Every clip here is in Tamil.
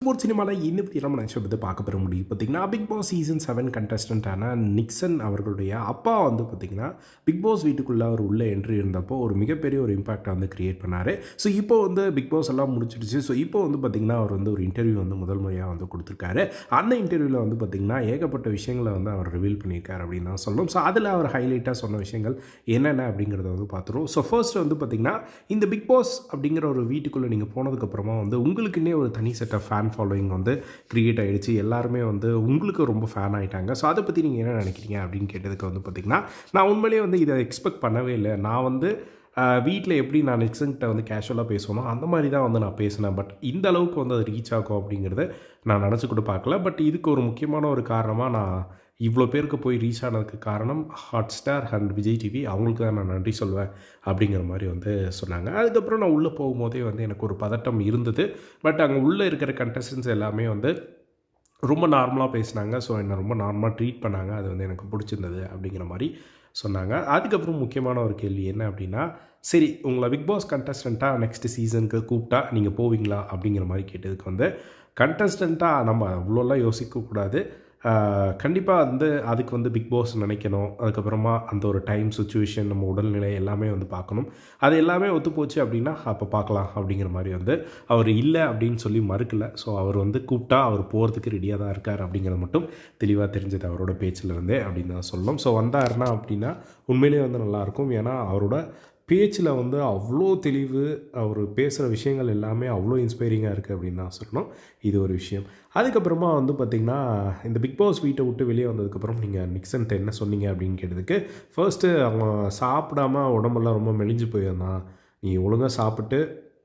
ஸ்போர்ட்ஸ் சினிமாவில் இன்னும் பற்றி நம்ம நினச்ச பற்றி பார்க்க பெற முடியும் பார்த்தீங்கன்னா பிக் பாஸ் சீசன் செவன் கண்டஸ்டண்ட்டான நிக்சன் அவர்களுடைய அப்பா வந்து பார்த்திங்கன்னா பிக் பாஸ் வீட்டுக்குள்ளே அவர் உள்ளே என்ட்ரி இருந்தப்போ ஒரு மிகப்பெரிய ஒரு இம்பாக்டை வந்து கிரியேட் பண்ணார் ஸோ இப்போ வந்து பிக் பாஸ் எல்லாம் முடிச்சிடுச்சு ஸோ இப்போ வந்து பார்த்திங்கன்னா அவர் வந்து ஒரு இன்டர்வியூ வந்து முதல் முறையாக வந்து கொடுத்துருக்காரு அந்த இன்டர்வியூவில் வந்து பார்த்திங்கன்னா ஏகப்பட்ட விஷயங்களை வந்து அவர் ரிவீல் பண்ணியிருக்காரு அப்படின்னு தான் சொல்லணும் ஸோ அதில் அவர் ஹைலைட்டாக சொன்ன விஷயங்கள் என்னென்ன அப்படிங்கிறத வந்து பார்த்துருவோம் ஸோ ஃபர்ஸ்ட் வந்து பார்த்திங்கன்னா இந்த பிக் பாஸ் அப்படிங்கிற ஒரு வீட்டுக்குள்ளே நீங்கள் போனதுக்கப்புறமா வந்து உங்களுக்குன்னே ஒரு தனி செட் ஆஃப் ஃபேன் ஃபாலோயிங் வந்து க்ரியேட் ஆகிடுச்சு எல்லாருமே வந்து உங்களுக்கு ரொம்ப ஃபேன் ஆகிட்டாங்க ஸோ அதை பற்றி நீங்கள் என்ன நினைக்கிறீங்க அப்படின்னு கேட்டதுக்கு வந்து பார்த்திங்கன்னா நான் உண்மையிலேயே வந்து இதை எக்ஸ்பெக்ட் பண்ணவே இல்லை நான் வந்து வீட்டில் எப்படி நான் நெக்ஸ்ட்டு வந்து கேஷுவலாக பேசணும் அந்த மாதிரி தான் வந்து நான் பேசினேன் பட் இந்த அளவுக்கு வந்து அது ரீச் ஆகும் அப்படிங்கிறத நான் நினச்சி கூட பார்க்கல பட் இதுக்கு ஒரு முக்கியமான ஒரு காரணமாக நான் இவ்வளோ பேருக்கு போய் ரீச் ஆனதுக்கு காரணம் Hotstar and Vijay TV அவங்களுக்கு தான் நான் நன்றி சொல்வேன் அப்படிங்கிற மாதிரி வந்து சொன்னாங்க அதுக்கப்புறம் நான் உள்ளே போகும்போதே வந்து எனக்கு ஒரு பதட்டம் இருந்தது பட் அங்கே உள்ளே இருக்கிற கண்டஸ்டன்ஸ் எல்லாமே வந்து ரொம்ப நார்மலாக பேசினாங்க ஸோ என்னை ரொம்ப நார்மலாக ட்ரீட் பண்ணாங்க அது வந்து எனக்கு பிடிச்சிருந்தது அப்படிங்கிற மாதிரி சொன்னாங்க அதுக்கப்புறம் முக்கியமான ஒரு கேள்வி என்ன அப்படின்னா சரி உங்களை பிக் பாஸ் கண்டஸ்டண்ட்டாக நெக்ஸ்ட் சீசனுக்கு கூப்பிட்டா நீங்கள் போவீங்களா அப்படிங்கிற மாதிரி கேட்டதுக்கு வந்து கண்டஸ்டண்ட்டாக நம்ம அவ்வளோலாம் யோசிக்கக்கூடாது கண்டிப்பாக வந்து அதுக்கு வந்து பிக் பாஸ் நினைக்கணும் அதுக்கப்புறமா அந்த ஒரு டைம் சுச்சுவேஷன் நம்ம உடல்நிலை எல்லாமே வந்து பார்க்கணும் அது எல்லாமே ஒத்து போச்சு அப்படின்னா அப்போ பார்க்கலாம் அப்படிங்கிற மாதிரி வந்து அவர் இல்லை அப்படின்னு சொல்லி மறுக்கலை ஸோ அவர் வந்து கூப்பிட்டா அவர் போகிறதுக்கு ரெடியாக தான் இருக்கார் அப்படிங்கிறது மட்டும் தெளிவாக தெரிஞ்சது அவரோட பேச்சில் இருந்தே அப்படின்னு தான் சொல்லணும் ஸோ வந்தாருன்னா அப்படின்னா உண்மையிலேயே வந்து நல்லாயிருக்கும் ஏன்னா அவரோட பேச்சில் வந்து அவ்வளோ தெளிவு அவர் பேசுகிற விஷயங்கள் எல்லாமே அவ்வளோ இன்ஸ்பைரிங்காக இருக்குது அப்படின்னு தான் சொல்லணும் இது ஒரு விஷயம் அதுக்கப்புறமா வந்து பார்த்திங்கன்னா இந்த பிக் பாஸ் வீட்டை விட்டு வெளியே வந்ததுக்கப்புறம் நீங்கள் நிக்சன்ட்ட என்ன சொன்னீங்க அப்படின்னு கேட்டதுக்கு ஃபர்ஸ்ட்டு அவங்க சாப்பிடாம உடம்பெல்லாம் ரொம்ப மெலிஞ்சு போயிருந்தான் நீ ஒழுங்காக சாப்பிட்டு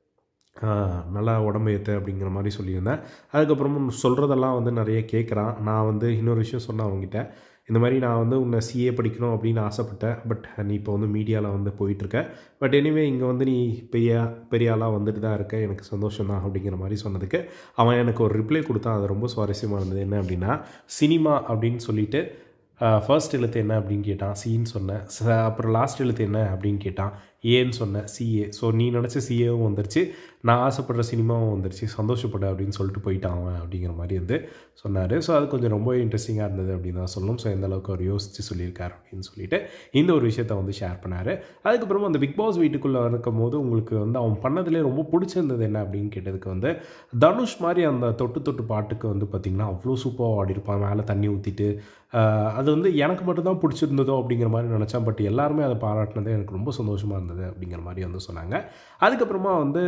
நல்லா உடம்பு ஏற்று அப்படிங்கிற மாதிரி சொல்லியிருந்தேன் அதுக்கப்புறமும் சொல்கிறதெல்லாம் வந்து நிறைய கேட்குறான் நான் வந்து இன்னொரு விஷயம் சொன்னேன் அவங்ககிட்ட இந்த மாதிரி நான் வந்து உன்னை சிஏ படிக்கணும் அப்படின்னு ஆசைப்பட்டேன் பட் நீ இப்போ வந்து மீடியாவில் வந்து போயிட்டுருக்க பட் எனிவே இங்கே வந்து நீ பெரிய பெரிய ஆளாக வந்துட்டு தான் இருக்க எனக்கு சந்தோஷம் தான் அப்படிங்கிற மாதிரி சொன்னதுக்கு அவன் எனக்கு ஒரு ரிப்ளை கொடுத்தான் அது ரொம்ப சுவாரஸ்யமாக இருந்தது என்ன அப்படின்னா சினிமா அப்படின்னு சொல்லிட்டு ஃபர்ஸ்ட் எழுத்து என்ன அப்படின்னு கேட்டான் சின்னு சொன்னேன் அப்புறம் லாஸ்ட் எழுத்து என்ன அப்படின்னு கேட்டான் ஏன்னு சொன்னேன் சிஏ ஸோ நீ நினச்ச சிஏவும் வந்துருச்சு நான் ஆசைப்படுற சினிமாவும் வந்துருச்சு சந்தோஷப்படு அப்படின்னு சொல்லிட்டு போயிட்டான் அவன் அப்படிங்கிற மாதிரி வந்து சொன்னார் ஸோ அது கொஞ்சம் ரொம்ப இன்ட்ரெஸ்டிங்காக இருந்தது அப்படின்னு தான் சொல்லணும் ஸோ எந்த அளவுக்கு அவர் யோசித்து சொல்லியிருக்காரு அப்படின்னு சொல்லிட்டு இந்த ஒரு விஷயத்த வந்து ஷேர் பண்ணார் அதுக்கப்புறமா அந்த பிக் பாஸ் வீட்டுக்குள்ளே இருக்கும் போது உங்களுக்கு வந்து அவன் பண்ணதுலேயே ரொம்ப பிடிச்சிருந்தது என்ன அப்படின்னு கேட்டதுக்கு வந்து தனுஷ் மாதிரி அந்த தொட்டு தொட்டு பாட்டுக்கு வந்து பார்த்திங்கன்னா அவ்வளோ சூப்பராக ஆடிருப்பான் மேலே தண்ணி ஊற்றிட்டு அது வந்து எனக்கு மட்டும்தான் பிடிச்சிருந்ததோ அப்படிங்கிற மாதிரி நினச்சேன் பட் எல்லாருமே அதை பாராட்டினது எனக்கு ரொம்ப சந்தோஷமாக இருந்தது அப்படிங்கிற மாதிரி வந்து சொன்னாங்க அதுக்கப்புறமா வந்து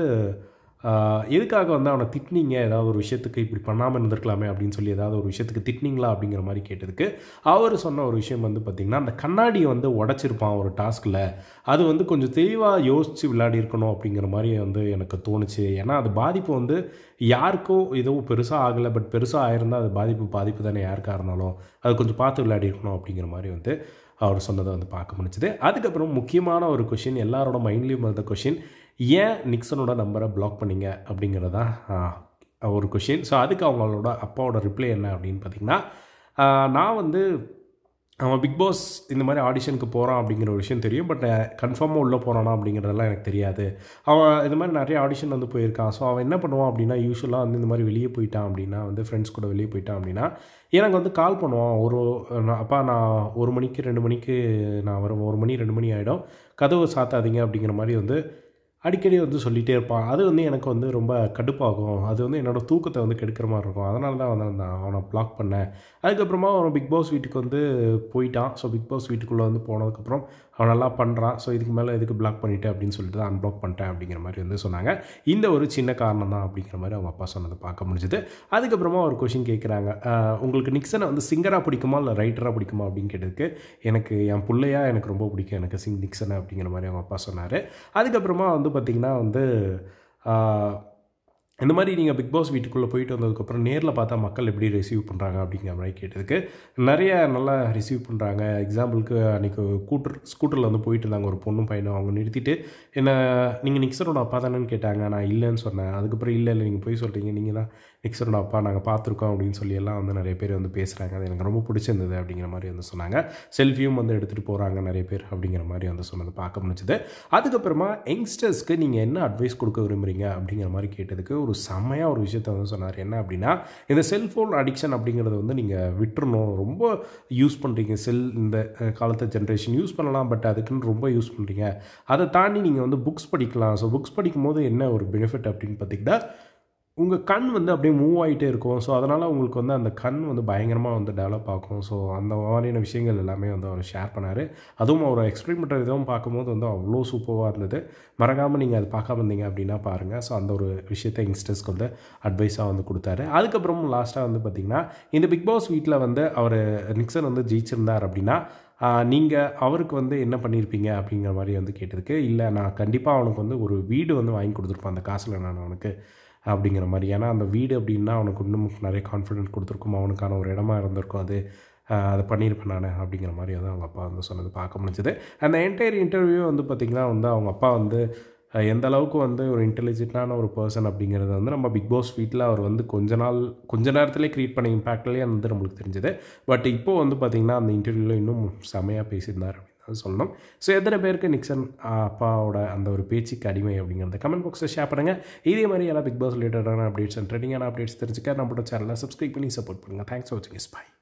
எதுக்காக வந்து அவனை திட்டினீங்க ஏதாவது ஒரு விஷயத்துக்கு இப்படி பண்ணாமல் இருந்திருக்கலாமே அப்படின்னு சொல்லி ஏதாவது ஒரு விஷயத்துக்கு திட்டினீங்களா அப்படிங்கிற மாதிரி கேட்டதுக்கு அவர் சொன்ன ஒரு விஷயம் வந்து பார்த்திங்கன்னா அந்த கண்ணாடியை வந்து உடச்சிருப்பான் ஒரு டாஸ்கில் அது வந்து கொஞ்சம் தெளிவாக யோசித்து விளையாடி இருக்கணும் அப்படிங்கிற மாதிரி வந்து எனக்கு தோணுச்சு ஏன்னா அது பாதிப்பு வந்து யாருக்கும் எதுவும் பெருசாக ஆகலை பட் பெருசாக ஆயிருந்தால் அது பாதிப்பு பாதிப்பு தானே யாருக்காக இருந்தாலும் அது கொஞ்சம் பார்த்து விளையாடி இருக்கணும் அப்படிங்கிற மாதிரி வந்து அவர் சொன்னதை வந்து பார்க்க முடிஞ்சுது அதுக்கப்புறம் முக்கியமான ஒரு கொஷின் எல்லாரோட மைண்ட்லேயும் வந்த கொஷின் ஏன் நிக்சனோட நம்பரை பிளாக் பண்ணிங்க அப்படிங்கிறதான் ஒரு கொஷின் ஸோ அதுக்கு அவங்களோட அப்பாவோட ரிப்ளை என்ன அப்படின்னு பார்த்திங்கன்னா நான் வந்து அவன் பிக் பாஸ் இந்த மாதிரி ஆடிஷனுக்கு போகிறான் அப்படிங்கிற ஒரு விஷயம் தெரியும் பட் கன்ஃபார்மாக உள்ளே போகிறானா அப்படிங்கிறதெல்லாம் எனக்கு தெரியாது அவன் இது மாதிரி நிறைய ஆடிஷன் வந்து போயிருக்கான் ஸோ அவன் என்ன பண்ணுவான் அப்படின்னா யூஸ்வலாக வந்து இந்த மாதிரி வெளியே போயிட்டான் அப்படின்னா வந்து ஃப்ரெண்ட்ஸ் கூட வெளியே போயிட்டான் அப்படின்னா எனக்கு வந்து கால் பண்ணுவான் ஒரு அப்பா நான் ஒரு மணிக்கு ரெண்டு மணிக்கு நான் வரும் ஒரு மணி ரெண்டு மணி ஆகிடும் கதவு சாத்தாதீங்க அப்படிங்கிற மாதிரி வந்து அடிக்கடி வந்து சொல்லிகிட்டே இருப்பான் அது வந்து எனக்கு வந்து ரொம்ப கடுப்பாகும் அது வந்து என்னோடய தூக்கத்தை வந்து கெடுக்கிற மாதிரி இருக்கும் அதனால தான் வந்து நான் அவனை பிளாக் பண்ணேன் அதுக்கப்புறமா அவன் பிக் பாஸ் வீட்டுக்கு வந்து போயிட்டான் ஸோ பிக் பாஸ் வீட்டுக்குள்ளே வந்து போனதுக்கப்புறம் அவன் நல்லா பண்ணுறான் ஸோ இதுக்கு மேலே எதுக்கு பிளாக் பண்ணிவிட்டு அப்படின்னு சொல்லிட்டு தான் அன்பிளாக் பண்ணிட்டேன் அப்படிங்கிற மாதிரி வந்து சொன்னாங்க இந்த ஒரு சின்ன காரணம் தான் அப்படிங்கிற மாதிரி அவங்க அப்பா சொன்னதை பார்க்க முடிஞ்சுது அதுக்கப்புறமா ஒரு கொஷின் கேட்குறாங்க உங்களுக்கு நிக்சனை வந்து சிங்கராக பிடிக்குமா இல்லை ரைட்டராக பிடிக்குமா அப்படின்னு கேட்டதுக்கு எனக்கு என் பிள்ளையா எனக்கு ரொம்ப பிடிக்கும் எனக்கு சிங் நிக்சனை அப்படிங்கிற மாதிரி அவங்க அப்பா சொன்னார் அதுக்கப்புறமா வந்து பார்த்திங்கன்னா வந்து இந்த மாதிரி நீங்கள் பிக் பாஸ் வீட்டுக்குள்ளே போயிட்டு வந்ததுக்கப்புறம் நேரில் பார்த்தா மக்கள் எப்படி ரிசீவ் பண்ணுறாங்க அப்படிங்கிற மாதிரி கேட்டதுக்கு நிறைய நல்லா ரிசீவ் பண்ணுறாங்க எக்ஸாம்பிளுக்கு அன்றைக்கி கூட்டர் ஸ்கூட்டரில் வந்து போயிட்டு இருந்தாங்க ஒரு பொண்ணும் பையனும் அவங்க நிறுத்திட்டு என்ன நீங்கள் நிக்சரோட அப்பா தானேன்னு கேட்டாங்க நான் இல்லைன்னு சொன்னேன் அதுக்கப்புறம் இல்லை இல்லை நீங்கள் போய் சொல்கிறீங்க நீங்கள் தான் நிக்சரோட அப்பா நாங்கள் பார்த்துருக்கோம் அப்படின்னு சொல்லி எல்லாம் வந்து நிறைய பேர் வந்து பேசுகிறாங்க அது எனக்கு ரொம்ப பிடிச்சிருந்தது அப்படிங்கிற மாதிரி வந்து சொன்னாங்க செல்ஃபியும் வந்து எடுத்துகிட்டு போகிறாங்க நிறைய பேர் அப்படிங்கிற மாதிரி வந்து சொன்னது பார்க்க முடிஞ்சது அதுக்கப்புறமா யங்ஸ்டர்ஸ்க்கு நீங்கள் என்ன அட்வைஸ் கொடுக்க விரும்புகிறீங்க அப்படிங்கிற மாதிரி கேட்டதுக்கு ஒரு ஒரு செம்மையாக ஒரு விஷயத்த வந்து சொன்னார் என்ன அப்படின்னா இந்த செல்ஃபோன் அடிக்ஷன் அப்படிங்கிறது வந்து நீங்கள் விட்டுறணும் ரொம்ப யூஸ் பண்ணுறீங்க செல் இந்த அஹ், காலத்து ஜென்ரேஷன் யூஸ் பண்ணலாம் பட் அதுக்குன்னு ரொம்ப யூஸ் பண்ணுறீங்க அதை தாண்டி நீங்கள் வந்து புக்ஸ் படிக்கலாம் ஸோ புக்ஸ் படிக்கும்போது என்ன ஒரு பெனிஃபிட் அப்படின்னு பார்த்தீங்கன்னா உங்கள் கண் வந்து அப்படியே மூவ் ஆகிட்டே இருக்கும் ஸோ அதனால் உங்களுக்கு வந்து அந்த கண் வந்து பயங்கரமாக வந்து டெவலப் ஆகும் ஸோ அந்த மாதிரியான விஷயங்கள் எல்லாமே வந்து அவர் ஷேர் பண்ணார் அதுவும் அவர் எக்ஸ்பிரிமெண்ட் விதம் பார்க்கும்போது வந்து அவ்வளோ சூப்பராக இருந்தது மறக்காமல் நீங்கள் அது பார்க்காம இருந்தீங்க அப்படின்னா பாருங்கள் ஸோ அந்த ஒரு விஷயத்தை யங்ஸ்டர்ஸ்க்கு வந்து அட்வைஸாக வந்து கொடுத்தாரு அதுக்கப்புறம் லாஸ்ட்டாக வந்து பார்த்திங்கன்னா இந்த பிக் பாஸ் வீட்டில் வந்து அவர் நிக்சன் வந்து ஜெயிச்சிருந்தார் அப்படின்னா நீங்கள் அவருக்கு வந்து என்ன பண்ணியிருப்பீங்க அப்படிங்கிற மாதிரி வந்து கேட்டதுக்கு இல்லை நான் கண்டிப்பாக அவனுக்கு வந்து ஒரு வீடு வந்து வாங்கி கொடுத்துருப்பேன் அந்த காசில் நான் அவனுக்கு அப்படிங்கிற மாதிரி ஏன்னா அந்த வீடு அப்படின்னா அவனுக்கு இன்னும் நிறைய கான்ஃபிடென்ட் கொடுத்துருக்கும் அவனுக்கான ஒரு இடமா இருந்திருக்கும் அது ஆஹ் அதை பண்ணியிருப்பேன் நான் அப்படிங்கிற மாதிரி வந்து அவங்க அப்பா வந்து சொன்னது பார்க்க முடிஞ்சது அந்த என்டையர் இன்டர்வியூ வந்து பார்த்திங்கன்னா வந்து அவங்க அப்பா வந்து ஆஹ் எந்த அளவுக்கு வந்து ஒரு இன்டெலிஜென்ட்டான ஒரு பர்சன் அப்படிங்கிறது வந்து நம்ம பிக் பாஸ் வீட்டில் அவர் வந்து கொஞ்ச நாள் கொஞ்ச நேரத்திலே க்ரியேட் பண்ண இம்பேக்ட்லேயே வந்து நம்மளுக்கு தெரிஞ்சது பட் இப்போ வந்து பார்த்திங்கன்னா அந்த இன்டர்வியூவில் இன்னும் செமையாக பேசியிருந்தார் அப்படின்னு தான் சொல்லணும் ஸோ எத்தனை பேருக்கு நிக்சன் ஆஹ், அப்பாவோட அந்த ஒரு பேச்சுக்கு அடிமை அப்படிங்கிறத கமெண்ட் பாக்ஸில் ஷேர் பண்ணுங்கள் இதே மாதிரி எல்லாம் பிக் பாஸ் ரிலேட்டடான அப்டேட்ஸ் அண்ட் ட்ரெண்டிங்கான அப்டேட்ஸ் தெரிஞ்சுக்க நம்மளோட சேனலை சப்ஸ்கிரைப் பண்ணி சப்போர்ட் பண்ணுங்கள் தேங்க்ஸ் ஃபார் வாட்சிங் இஸ் பை